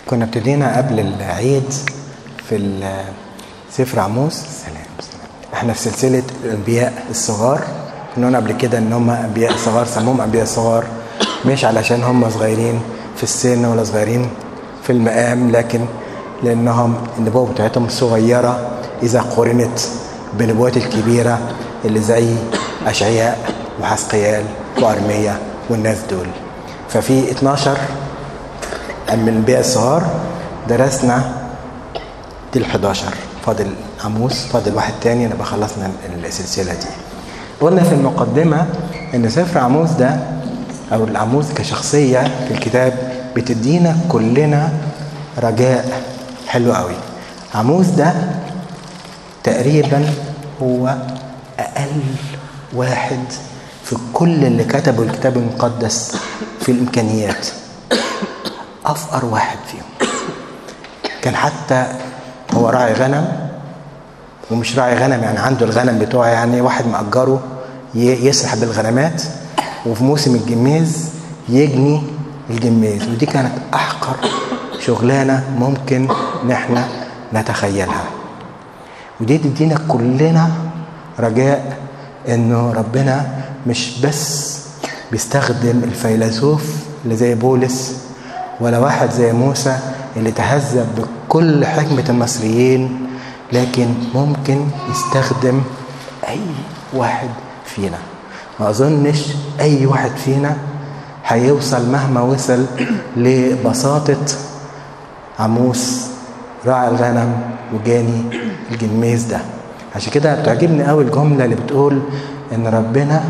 كنا ابتدينا قبل العيد في سفر عموس سلام احنا في سلسلة الأنبياء الصغار قلنا قبل كده إن هم أنبياء صغار سموهم أنبياء صغار مش علشان هم صغيرين في السن ولا صغيرين في المقام لكن لأنهم النبوة بتاعتهم صغيرة إذا قورنت بالنبوات الكبيرة اللي زي أشعياء وحسقيال وأرميا والناس دول ففي 12 من الأنبياء الصغار درسنا دي ال 11 فاضل عموس فاضل واحد تاني نبقى خلصنا السلسلة دي قلنا في المقدمة إن سفر عموس ده أو العموس كشخصية في الكتاب بتدينا كلنا رجاء حلو قوي عموس ده تقريبا هو أقل واحد في كل اللي كتبوا الكتاب المقدس في الإمكانيات أفقر واحد فيهم كان حتى هو راعي غنم ومش راعي غنم يعني عنده الغنم بتوعه يعني واحد مأجره يسرح بالغنمات وفي موسم الجميز يجني الجميز ودي كانت أحقر شغلانة ممكن ان احنا نتخيلها ودي تدينا كلنا رجاء انه ربنا مش بس بيستخدم الفيلسوف اللي زي بولس ولا واحد زي موسى اللي تهذب بكل حكمة المصريين لكن ممكن يستخدم أي واحد فينا ما أظنش أي واحد فينا هيوصل مهما وصل لبساطة عموس راعي الغنم وجاني الجميز ده عشان كده بتعجبني قوي الجملة اللي بتقول إن ربنا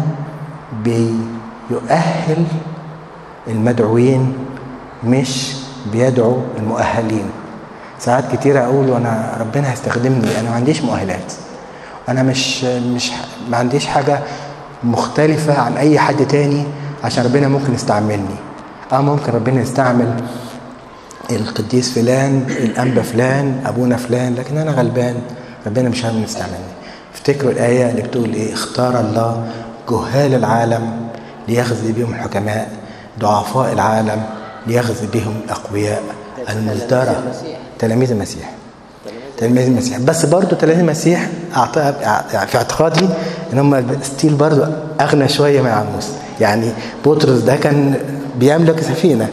بيؤهل المدعوين مش بيدعو المؤهلين ساعات كتيرة أقول وأنا ربنا هيستخدمني أنا ما عنديش مؤهلات أنا مش مش ما عنديش حاجة مختلفة عن أي حد تاني عشان ربنا ممكن يستعملني اه ممكن ربنا يستعمل القديس فلان الأنبا فلان أبونا فلان لكن أنا غلبان ربنا مش هم يستعملني افتكروا الآية اللي بتقول إيه اختار الله جهال العالم ليخزي بهم الحكماء ضعفاء العالم ليغزي بهم الأقوياء المزدرى تلاميذ المسيح تلاميذ المسيح بس برضه تلاميذ المسيح في اعتقادي ان هم ستيل برضه اغنى شويه من عموس يعني بطرس ده كان بيملك سفينه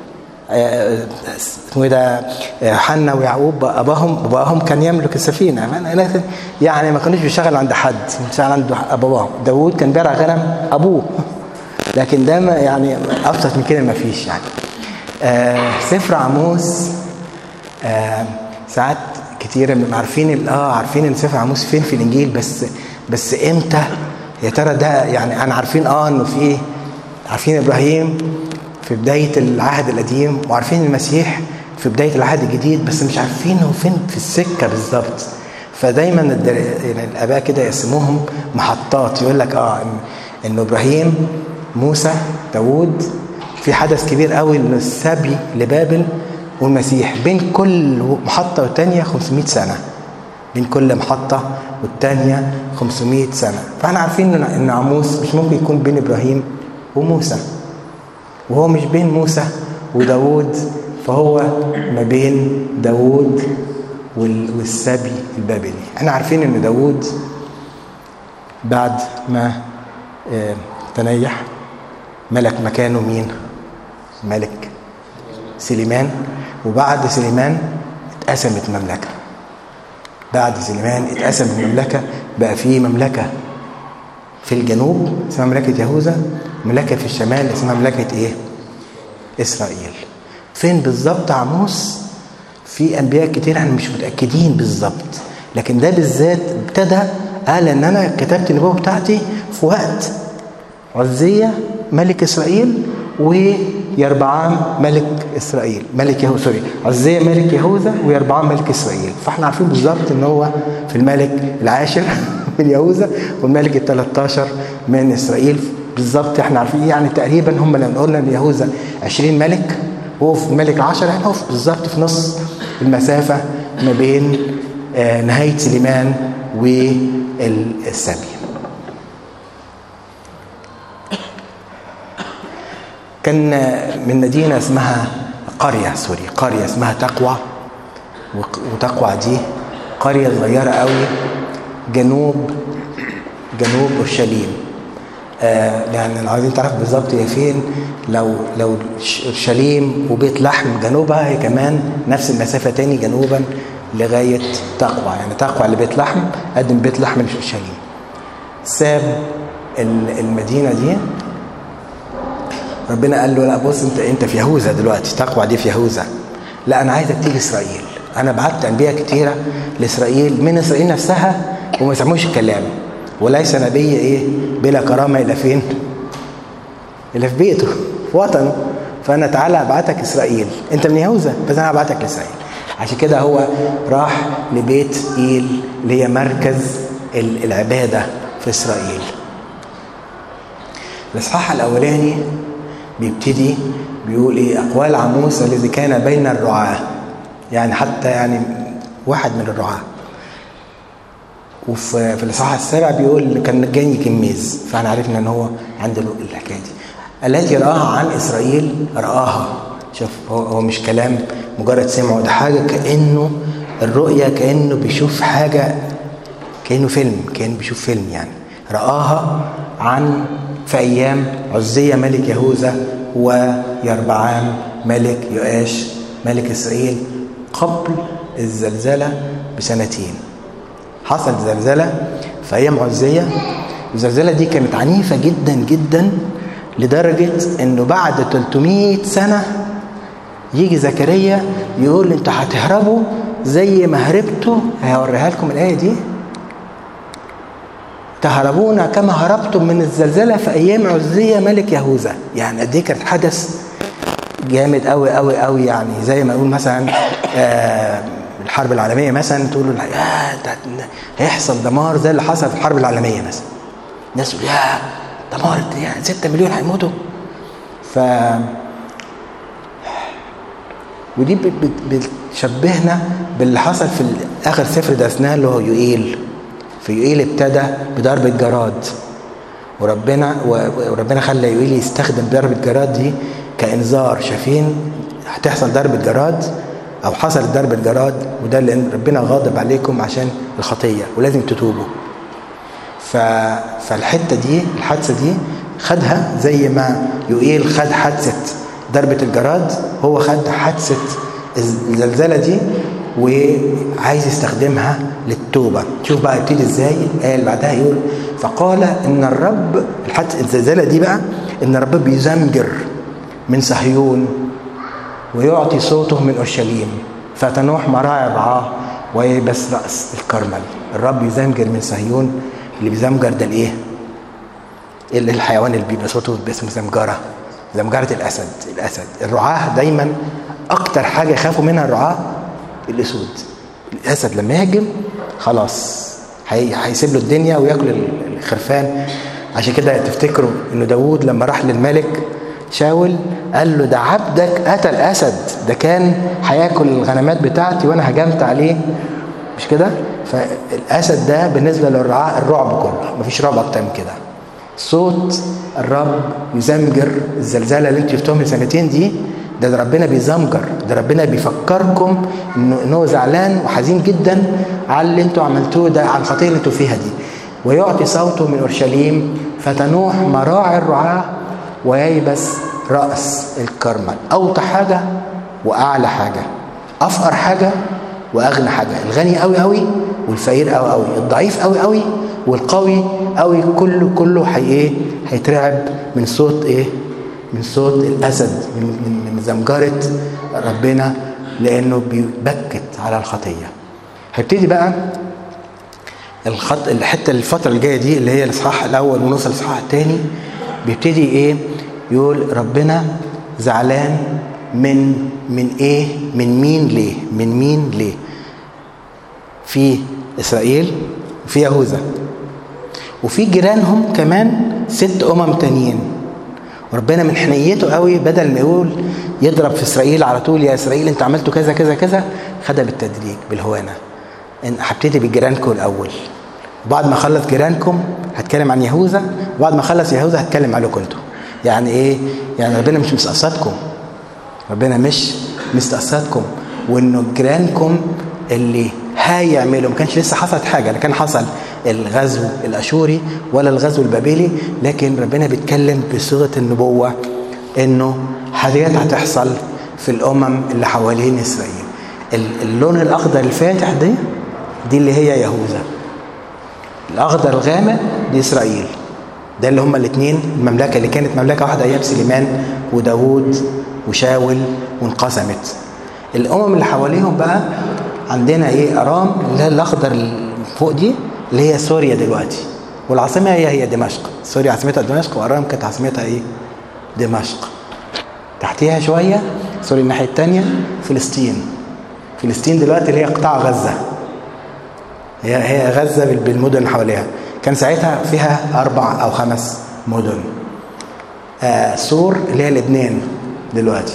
اسمه ايه ده حنا ويعقوب اباهم اباهم كان يملك السفينه يعني ما كانوش بيشتغل عند حد بيشتغل عند ابوهم داوود كان بيرعى غنم ابوه لكن ده يعني ابسط من كده ما فيش يعني آه سفر عموس آه ساعات كتيرة بنبقى عارفين اه عارفين ان سفر عموس فين في الانجيل بس بس امتى يا ترى ده يعني انا عارفين اه انه في عارفين ابراهيم في بداية العهد القديم وعارفين المسيح في بداية العهد الجديد بس مش عارفين هو فين في السكة بالظبط فدايما يعني الاباء كده يقسموهم محطات يقول لك اه انه ابراهيم موسى داوود في حدث كبير قوي انه السبي لبابل والمسيح بين كل محطة والتانية 500 سنة بين كل محطة والتانية 500 سنة فاحنا عارفين ان عموس مش ممكن يكون بين ابراهيم وموسى وهو مش بين موسى وداوود فهو ما بين داوود والسبي البابلي احنا عارفين ان داوود بعد ما تنيح ملك مكانه مين ملك سليمان وبعد سليمان اتقسمت مملكة بعد سليمان اتقسمت المملكة بقى في مملكة في الجنوب اسمها مملكة يهوذا مملكة في الشمال اسمها مملكة ايه اسرائيل فين بالظبط عموس في انبياء كتير احنا مش متاكدين بالظبط لكن ده بالذات ابتدى قال ان انا كتبت النبوه بتاعتي في وقت عزيه ملك اسرائيل ويربعام ملك اسرائيل ملك يهوذا سوري عزيه ملك يهوذا ويربعام ملك اسرائيل فاحنا عارفين بالظبط ان هو في الملك العاشر من يهوذا والملك ال 13 من اسرائيل بالظبط احنا عارفين يعني تقريبا هم لما قلنا ان يهوذا 20 ملك وهو في الملك 10 يعني هو بالظبط في نص المسافه ما بين آه نهايه سليمان والسبي كان من مدينة اسمها قرية سوري قرية اسمها تقوى وتقوى دي قرية صغيرة قوي جنوب جنوب اورشليم آه يعني عايزين تعرف بالظبط هي فين لو لو اورشليم وبيت لحم جنوبها هي كمان نفس المسافه تاني جنوبا لغايه تقوى يعني تقوى لبيت لحم قدم بيت لحم لاورشليم ساب المدينه دي ربنا قال له لا بص انت انت في يهوذا دلوقتي تقوى دي في يهوذا لا انا عايزك تيجي اسرائيل انا بعت انبياء كتيره لاسرائيل من اسرائيل نفسها وما يسمعوش الكلام وليس نبي ايه بلا كرامه الى فين الى في بيته في وطنه فانا تعالى ابعتك اسرائيل انت من يهوذا بس انا هبعتك لاسرائيل عشان كده هو راح لبيت ايل اللي هي مركز العباده في اسرائيل الاصحاح الاولاني بيبتدي بيقول ايه اقوال عموس الذي كان بين الرعاه يعني حتى يعني واحد من الرعاه وفي في الاصحاح السابع بيقول كان جاي كميز فاحنا عرفنا ان هو عنده الحكايه دي التي راها عن اسرائيل راها شوف هو, هو مش كلام مجرد سمعه ده حاجه كانه الرؤيه كانه بيشوف حاجه كانه فيلم كانه بيشوف فيلم يعني راها عن في ايام عزيه ملك يهوذا ويربعام ملك يؤاش ملك اسرائيل قبل الزلزله بسنتين حصل زلزلة في أيام عزية الزلزلة دي كانت عنيفة جدا جدا لدرجة إنه بعد 300 سنة يجي زكريا يقول انتوا هتهربوا زي ما هربتوا هوريها لكم الآية دي تهربون كما هربتم من الزلزلة في أيام عزية ملك يهوذا يعني قد إيه كانت حدث جامد قوي قوي قوي يعني زي ما نقول مثلا آه الحرب العالميه مثلا تقولوا يا ده هيحصل دمار زي اللي حصل في الحرب العالميه مثلا الناس تقول يا دمار يعني 6 مليون هيموتوا ف ودي بتشبهنا باللي حصل في اخر سفر درسناه اللي هو يوئيل في يوئيل ابتدى بضربه جراد وربنا وربنا خلى يوئيل يستخدم ضربه جراد دي كانذار شايفين هتحصل ضربه جراد او حصلت ضربه جراد وده لان ربنا غاضب عليكم عشان الخطيه ولازم تتوبوا ف... فالحته دي الحادثه دي خدها زي ما يوئيل خد حادثه ضربه الجراد هو خد حادثه الزلزله دي وعايز يستخدمها للتوبه شوف بقى يبتدي ازاي الايه اللي بعدها يقول فقال ان الرب الحادثه الزلزله دي بقى ان الرب بيزمجر من صهيون ويعطي صوته من اورشليم فتنوح مراعي رعاه ويبس راس الكرمل الرب يزمجر من صهيون اللي بيزمجر ده الايه؟ اللي الحيوان اللي بيبقى صوته باسم زمجره زمجره الاسد الاسد الرعاه دايما اكتر حاجه يخافوا منها الرعاه الاسود الاسد لما يهجم خلاص هيسيب له الدنيا وياكل الخرفان عشان كده تفتكروا انه داوود لما راح للملك شاول قال له ده عبدك قتل اسد ده كان هياكل الغنمات بتاعتي وانا هجمت عليه مش كده فالاسد ده بالنسبه للرعاة الرعب كله مفيش رعب اكتر من كده صوت الرب يزمجر الزلزال اللي انتوا شفتوها من سنتين دي ده, ده ربنا بيزمجر ده ربنا بيفكركم انه ان هو زعلان وحزين جدا على اللي انتوا عملتوه ده على الخطيه اللي انتوا فيها دي ويعطي صوته من اورشليم فتنوح مراعي الرعاه وييبس راس الكرمل اوطى حاجه واعلى حاجه افقر حاجه واغنى حاجه الغني قوي قوي والفقير قوي قوي الضعيف قوي قوي والقوي قوي كله كله هي ايه هيترعب من صوت ايه من صوت الاسد من من, من زمجره ربنا لانه بيبكت على الخطيه هيبتدي بقى الخط الحته الفتره الجايه دي اللي هي الاصحاح الاول ونص الاصحاح الثاني بيبتدي ايه يقول ربنا زعلان من من ايه من مين ليه من مين ليه في اسرائيل وفي يهوذا وفي جيرانهم كمان ست امم تانيين وربنا من حنيته قوي بدل ما يقول يضرب في اسرائيل على طول يا اسرائيل انت عملتوا كذا كذا كذا خدها بالتدريج بالهوانه ان هبتدي بجيرانكم الاول وبعد ما اخلص جيرانكم هتكلم عن يهوذا وبعد ما اخلص يهوذا هتكلم عليكم انتوا يعني ايه يعني ربنا مش مسقسطكم ربنا مش مستقصدكم وانه جيرانكم اللي هيعملوا ما كانش لسه حصلت حاجه لا كان حصل الغزو الاشوري ولا الغزو البابلي لكن ربنا بيتكلم بصيغه النبوه انه حاجات هتحصل في الامم اللي حوالين اسرائيل اللون الاخضر الفاتح دي دي اللي هي يهوذا الاخضر الغامق دي اسرائيل ده اللي هما الاثنين المملكه اللي كانت مملكه واحده ايام سليمان وداوود وشاول وانقسمت الامم اللي حواليهم بقى عندنا ايه ارام اللي هي الاخضر فوق دي اللي هي سوريا دلوقتي والعاصمه هي هي دمشق سوريا عاصمتها دمشق وارام كانت عاصمتها ايه دمشق تحتيها شويه سوريا الناحيه الثانيه فلسطين فلسطين دلوقتي اللي هي قطاع غزه هي هي غزه بالمدن اللي حواليها كان ساعتها فيها اربع او خمس مدن آه سور اللي هي لبنان دلوقتي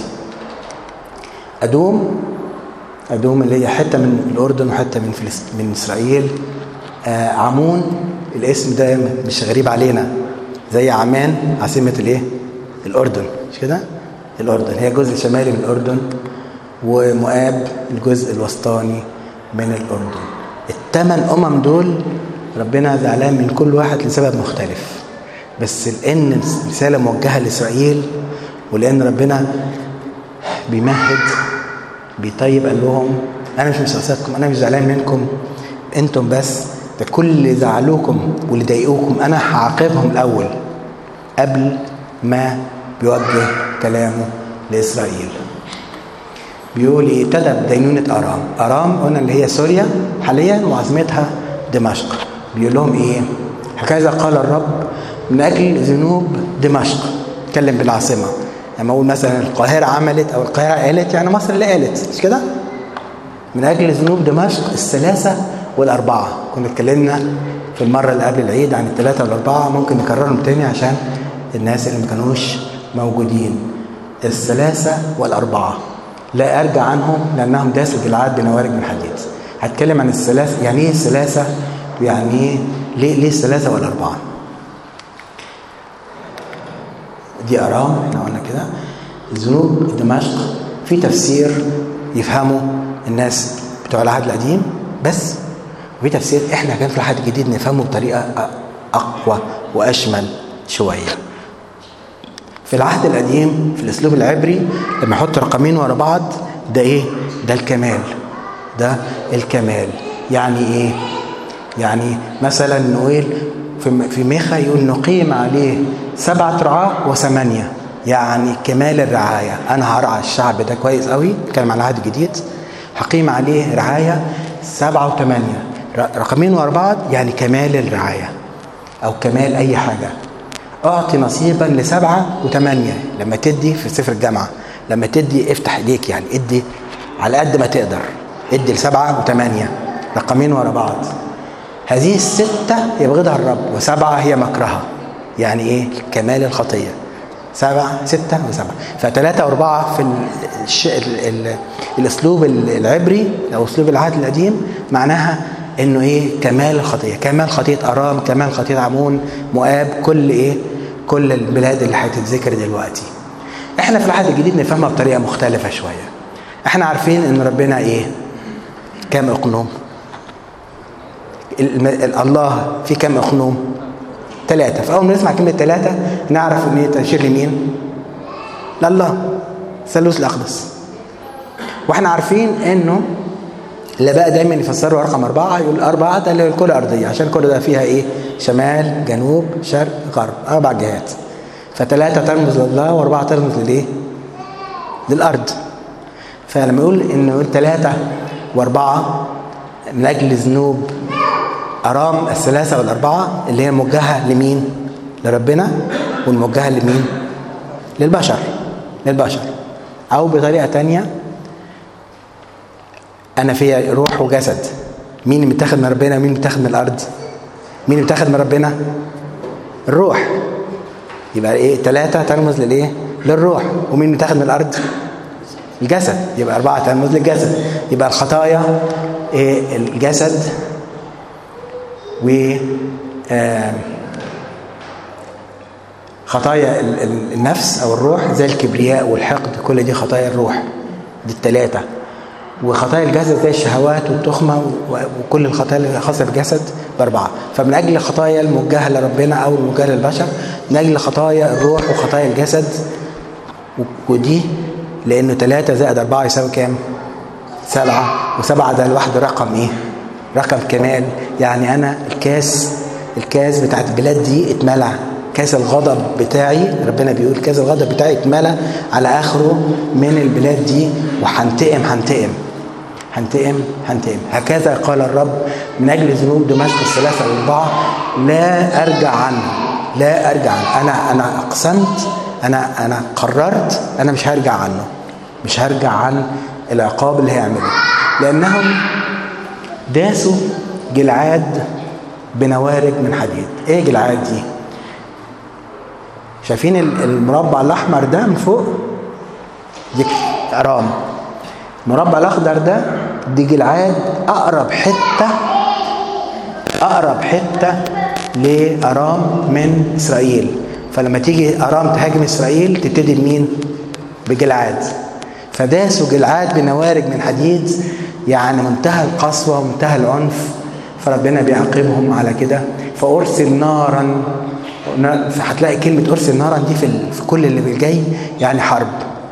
ادوم ادوم اللي هي حته من الاردن وحته من فلسطين من اسرائيل آه عمون الاسم ده مش غريب علينا زي عمان عاصمه الايه الاردن مش كده الاردن هي جزء شمالي من الاردن ومؤاب الجزء الوسطاني من الاردن الثمان امم دول ربنا زعلان من كل واحد لسبب مختلف بس لان رساله موجهه لاسرائيل ولان ربنا بيمهد بيطيب قال لهم انا مش مستقصدكم انا مش زعلان منكم انتم بس ده كل اللي زعلوكم واللي ضايقوكم انا هعاقبهم الاول قبل ما بيوجه كلامه لاسرائيل بيقول ايه ابتدى بدينونه ارام ارام قلنا اللي هي سوريا حاليا وعاصمتها دمشق بيقول لهم ايه هكذا قال الرب من اجل ذنوب دمشق اتكلم بالعاصمه لما اقول مثلا القاهره عملت او القاهره قالت يعني مصر اللي قالت مش كده من اجل ذنوب دمشق الثلاثه والاربعه كنا اتكلمنا في المره اللي قبل العيد عن الثلاثه والاربعه ممكن نكررهم تاني عشان الناس اللي ما كانوش موجودين الثلاثه والاربعه لا ارجع عنهم لانهم داسوا جلعاد بنوارج من حديد هتكلم عن الثلاثه يعني ايه الثلاثه ويعني ايه ليه ليه الثلاثه والاربعه دي ارام احنا قلنا كده ذنوب دمشق في تفسير يفهمه الناس بتوع العهد القديم بس وفي تفسير احنا كان في العهد الجديد نفهمه بطريقه اقوى واشمل شويه في العهد القديم في الاسلوب العبري لما يحط رقمين ورا بعض ده ايه ده الكمال ده الكمال يعني ايه يعني مثلا نقول في في ميخا يقول نقيم عليه سبعة رعاة وثمانية يعني كمال الرعاية أنا هرعى الشعب ده كويس قوي نتكلم على العهد الجديد هقيم عليه رعاية سبعة وثمانية رقمين ورا بعض يعني كمال الرعاية أو كمال أي حاجة أعطي نصيبا لسبعة وثمانية لما تدي في سفر الجامعة لما تدي افتح ايديك يعني ادي على قد ما تقدر ادي لسبعة وثمانية رقمين ورا بعض هذه الستة يبغضها الرب وسبعة هي مكرهة يعني ايه كمال الخطية سبعة ستة وسبعة فثلاثة وأربعة في الش... ال... ال... الأسلوب العبري أو أسلوب العهد القديم معناها إنه إيه كمال الخطية كمال خطية أرام كمال خطية عمون مؤاب كل إيه كل البلاد اللي هتتذكر دلوقتي إحنا في العهد الجديد نفهمها بطريقة مختلفة شوية إحنا عارفين إن ربنا إيه كام إقنوم الله في كم اقنوم ثلاثة فأول ما نسمع كلمة ثلاثة نعرف إن هي تشير لمين؟ لله الثالوث الأقدس واحنا عارفين إنه اللي بقى دايما يفسروا رقم أربعة يقول أربعة ده اللي هو الكرة الأرضية عشان كل ده فيها إيه؟ شمال جنوب شرق غرب أربع جهات فثلاثة ترمز لله وأربعة ترمز للإيه؟ للأرض فلما يقول إنه يقول ثلاثة وأربعة من أجل ذنوب أرام الثلاثة والأربعة اللي هي موجهة لمين؟ لربنا والموجهة لمين؟ للبشر للبشر أو بطريقة تانية أنا فيها روح وجسد مين اللي متاخد من ربنا ومين متاخد من الأرض؟ مين اللي متاخد من ربنا؟ الروح يبقى إيه؟ ثلاثة ترمز للإيه؟ للروح ومين متاخد من الأرض؟ الجسد يبقى أربعة ترمز للجسد يبقى الخطايا إيه الجسد و خطايا النفس او الروح زي الكبرياء والحقد كل دي خطايا الروح دي التلاتة وخطايا الجسد زي الشهوات والتخمة وكل الخطايا الخاصة بالجسد بأربعة فمن أجل الخطايا الموجهة لربنا أو الموجهة للبشر من أجل خطايا الروح وخطايا الجسد ودي لأنه ثلاثة زائد أربعة يساوي كام؟ سبعة وسبعة ده لوحده رقم إيه؟ رقم كمال يعني أنا الكاس الكاس بتاعت البلاد دي اتملى كاس الغضب بتاعي ربنا بيقول كاس الغضب بتاعي اتملى على آخره من البلاد دي وهنتقم هنتقم هنتقم هنتقم هكذا قال الرب من أجل ذنوب دمشق الثلاثة والأربعة لا أرجع عنه لا أرجع عنه أنا أنا أقسمت أنا أنا قررت أنا مش هرجع عنه مش هرجع عن العقاب اللي هيعمله لأنهم داسوا جلعاد بنوارج من حديد ايه جلعاد دي شايفين المربع الاحمر ده من فوق دي ارام المربع الاخضر ده دي جلعاد اقرب حته اقرب حته لارام من اسرائيل فلما تيجي ارام تهاجم اسرائيل تبتدي بمين بجلعاد فداسوا جلعاد بنوارج من حديد يعني منتهى القسوه ومنتهى العنف فربنا بيعاقبهم على كده فارسل نارا فهتلاقي كلمه ارسل نارا دي في, في كل اللي جاي يعني حرب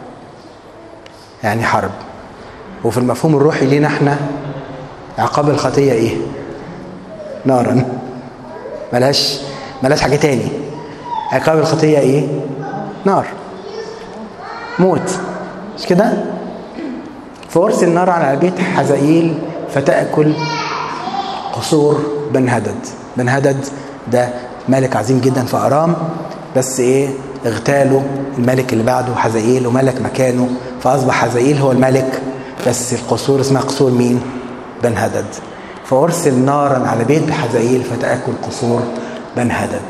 يعني حرب وفي المفهوم الروحي لينا احنا عقاب الخطيه ايه نارا ملاش ملاش حاجه تاني عقاب الخطيه ايه نار موت مش كده فارسل نار على بيت حزائيل فتاكل قصور بن هدد بن هدد ده ملك عظيم جدا في ارام بس ايه اغتالوا الملك اللي بعده حزائيل وملك مكانه فاصبح حزائيل هو الملك بس القصور اسمها قصور مين بن هدد فارسل نارا على بيت حزائيل فتاكل قصور بن هدد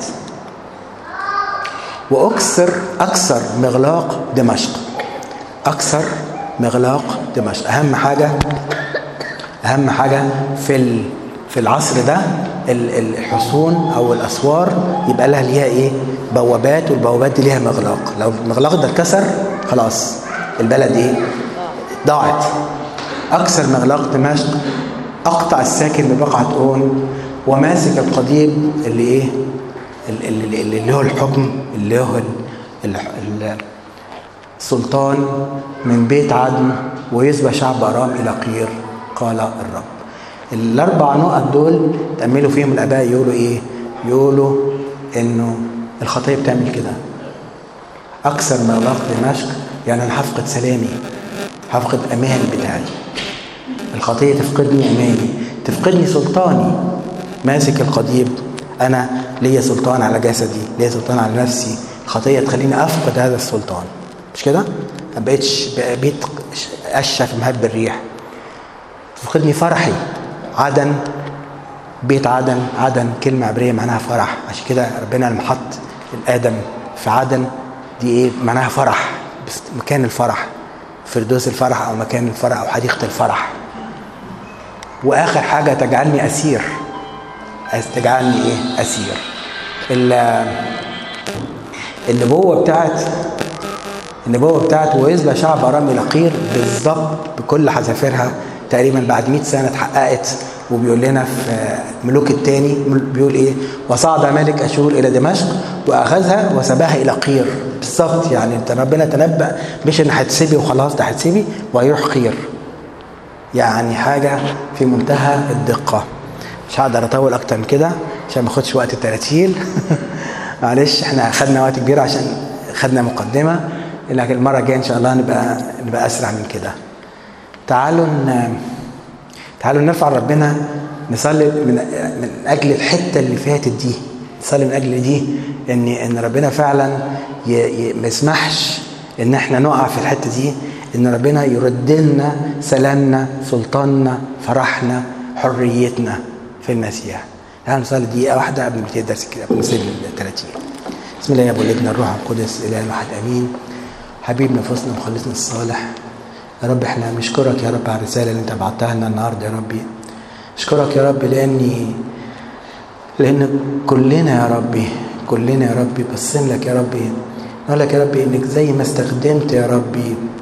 واكسر اكسر مغلاق دمشق اكسر مغلاق دمشق اهم حاجه اهم حاجه في في العصر ده الحصون او الاسوار يبقى لها ليها ايه بوابات والبوابات دي ليها مغلاق لو المغلاق ده اتكسر خلاص البلد ايه ضاعت اكسر مغلاق دمشق اقطع الساكن ببقعه اون وماسك القضيب اللي ايه اللي, اللي هو الحكم اللي هو السلطان من بيت عدن ويسبى شعب ارام الى قير قال الرب الاربع نقط دول تأملوا فيهم الاباء يقولوا ايه يقولوا انه الخطيه بتعمل كده اكثر مغلاق دمشق يعني انا هفقد سلامي هفقد امان بتاعي الخطيه تفقدني اماني تفقدني سلطاني ماسك القضيب انا ليا سلطان على جسدي ليا سلطان على نفسي الخطيه تخليني افقد هذا السلطان مش كده ما بقتش بقيت اشف مهب الريح تفقدني فرحي عدن بيت عدن عدن كلمة عبرية معناها فرح عشان كده ربنا لما حط الآدم في عدن دي إيه معناها فرح مكان الفرح فردوس الفرح أو مكان الفرح أو حديقة الفرح وآخر حاجة تجعلني أسير تجعلني إيه أسير النبوة بتاعت النبوة بتاعت ويزلى شعب أرام إلى قير بالظبط بكل حذافيرها تقريبا بعد 100 سنة اتحققت وبيقول لنا في ملوك الثاني بيقول ايه وصعد ملك اشور الى دمشق واخذها وسباها الى قير بالظبط يعني انت ربنا تنبأ مش ان هتسيبي وخلاص ده هتسيبي وهيروح قير يعني حاجة في منتهى الدقة مش هقدر اطول اكتر من كده عشان ما اخدش وقت التراتيل معلش احنا خدنا وقت كبير عشان خدنا مقدمة لكن المرة الجاية ان شاء الله نبقى نبقى اسرع من كده تعالوا تعالوا نرفع ربنا نصلي من من اجل الحته اللي فاتت دي نصلي من اجل دي ان ان ربنا فعلا ما يسمحش ان احنا نقع في الحته دي ان ربنا يرد لنا سلامنا سلطاننا فرحنا حريتنا في المسيح تعالوا نصلي دقيقه واحده قبل ما نبتدي الدرس كده قبل ما نصلي ال 30 بسم الله يا ابو ابن الروح القدس اله الواحد امين حبيب نفوسنا مخلصنا الصالح يا رب احنا بنشكرك يا رب على الرساله اللي انت بعتها لنا النهارده يا ربي اشكرك يا رب لاني لان كلنا يا ربي كلنا يا ربي باصين لك يا ربي نقول لك يا ربي انك زي ما استخدمت يا ربي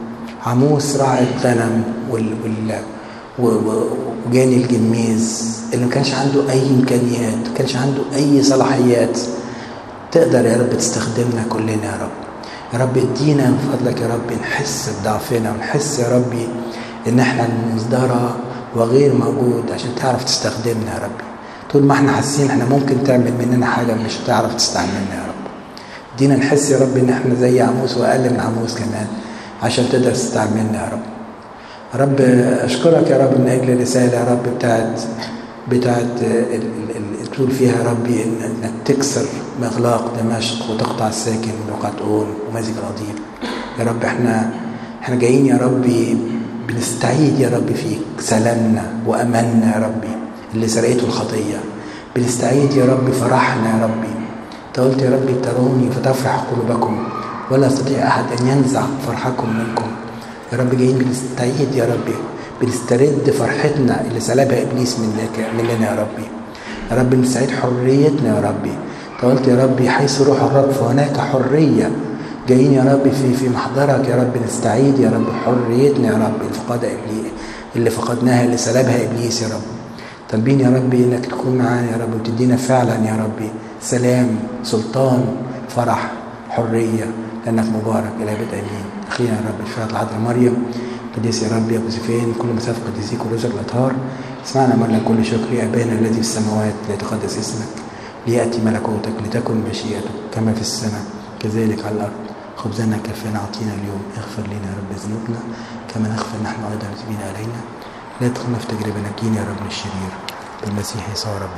عموس راعي الغنم وال وال و- و- وجاني الجميز اللي ما كانش عنده اي امكانيات ما كانش عنده اي صلاحيات تقدر يا رب تستخدمنا كلنا يا رب يا رب ادينا من فضلك يا رب نحس بضعفنا ونحس يا ربي ان احنا مصدرة وغير موجود عشان تعرف تستخدمنا يا ربي طول ما احنا حاسين احنا ممكن تعمل مننا حاجة مش هتعرف تستعملنا يا رب ادينا نحس يا رب ان احنا زي عموس واقل من عموس كمان عشان تقدر تستعملنا يا رب يا رب اشكرك يا رب من اجل الرساله يا رب بتاعت بتاعت ال- ال- ال- تقول فيها يا ربي إن- انك تكسر مغلاق دمشق وتقطع الساكن وقطعون ومازق القضيب يا رب احنا احنا جايين يا ربي بنستعيد يا رب فيك سلامنا واماننا يا ربي اللي سرقته الخطيه بنستعيد يا رب فرحنا يا ربي انت قلت يا ربي تروني فتفرح قلوبكم ولا يستطيع احد ان ينزع فرحكم منكم يا رب جايين بنستعيد يا ربي بنسترد فرحتنا اللي سلبها ابليس منك مننا يا ربي يا رب بنستعيد حريتنا يا ربي انت قلت يا ربي حيث روح الرب فهناك حريه جايين يا رب في في محضرك يا رب نستعيد يا رب حريتنا يا رب اللي فقدها ابليس اللي فقدناها اللي سلبها ابليس يا رب طالبين يا ربي انك تكون معانا يا رب وتدينا فعلا يا ربي سلام سلطان فرح حريه لانك مبارك الى ابد امين اخيرا يا رب شفاعة العذراء مريم قديس يا رب يا ابو زفين كل مسافه قديسيك ورزق الاطهار اسمعنا مرنا كل شكر يا ابانا الذي في السماوات ليتقدس اسمك لياتي ملكوتك لتكن مشيئتك كما في السماء كذلك على الارض خبزنا كفانا اعطينا اليوم اغفر لنا يا رب ذنوبنا كما نغفر نحن ايضا المذنبين علينا لا تدخلنا في تجربه نجينا يا رب من الشرير بالمسيح يسوع رب